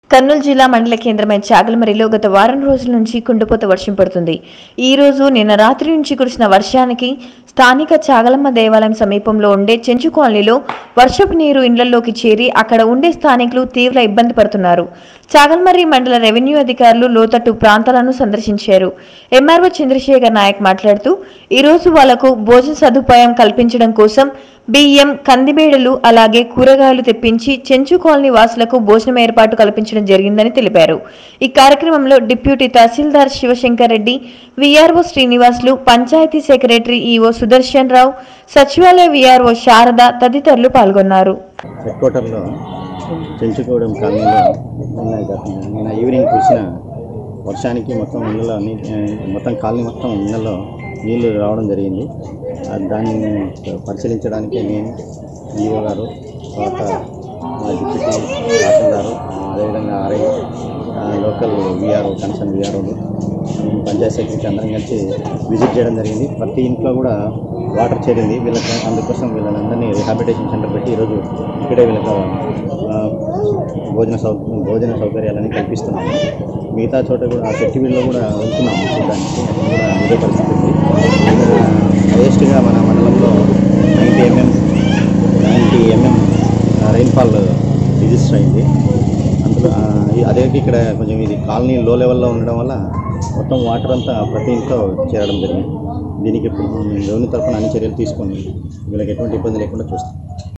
కర్నూలు జిల్లా మండల కేంద్రమైన చాగలమరిలో గత వారం రోజుల నుంచి కుండపోత వర్షం పడుతుంది ఈ రోజు నిన్న రాత్రి నుంచి కురిసిన వర్షానికి స్థానిక చాగలమ్మ దేవాలయం సమీపంలో ఉండే చెంచు కాలనీలో వర్షపు నీరు ఇండ్లలోకి చేరి అక్కడ ఉండే స్థానికులు తీవ్ర ఇబ్బంది పడుతున్నారు చాగల్మర్రి మండల రెవెన్యూ అధికారులు లోతట్టు ప్రాంతాలను సందర్శించారు ఎంఆర్ఓ చంద్రశేఖర్ నాయక్ మాట్లాడుతూ ఈ రోజు వాళ్లకు భోజన సదుపాయం కల్పించడం కోసం బియ్యం కందిబేడలు అలాగే కూరగాయలు తెప్పించి చెంచు కాలనీ వాసులకు భోజనం ఏర్పాటు కల్పించడం జరిగిందని తెలిపారు ఈ కార్యక్రమంలో deputy tahsildar Sivashankar Reddy VRO Srinivasulu panchayat secretary EO Sudarshan Rao సచివాలయ విఆర్ఓ శారద తదితరులు పాల్గొన్నారు హెడ్ క్వార్టర్లో చెంచుకోవడం కాలనీలో నిన్న గత- నిన్న ఈవినింగ్ కురిసిన వర్షానికి మొత్తం ఇళ్ళలో నీ- ఆ, మొత్తం కాలనీ మొత్తం ఇళ్ళలో నీళ్లు రావడం జరిగింది ఆ, దాన్ని పరిశీలించడానికి నేను ఈఓ గారు తర్వాత మా డిప్యూటీ తహసీల్దారు అదేవిధంగా ఆర్ఐ ఆ, లోకల్ విఆర్ఓ కన్సర్న్ విఆర్ఓలు పంచాయత్ సెక్రటరీ అందరం కలిసి విజిట్ చేయడం జరిగింది ప్రతి ఇంట్లో కూడా వాటర్ చేరింది వీళ్ళకి అందుకోసం వీళ్ళందరినీ రిహాబిటేషన్ సెంటర్ పెట్టి ఈరోజు ఇక్కడే వీళ్ళకి ఆ, భోజన సౌ భోజన సౌకర్యాలని కల్పిస్తున్నాము మిగతా చోట కూడా ఆ చెట్టివీళ్ళలో కూడా వెళ్తున్నాము చూడడానికి అది కూడా ఇదే పరిస్థితి ఉంది హైయెస్ట్గా మన మండలంలో ninety MM ninety MM rainfall register అయింది అందులో ఆ, ఈ- అదే ఇక్కడ కొంచెం ఇది కాలనీ లో లెవెల్లో ఉండడం వల్ల మొత్తం వాటర్ అంతా ప్రతి ఇంట్లో చేరడం జరిగింది దీనికి ఇప్పుడు రెవెన్యూ తరఫున అన్ని చర్యలు తీసుకొని వీళ్ళకి ఎటువంటి ఇబ్బంది లేకుండా చూస్తాం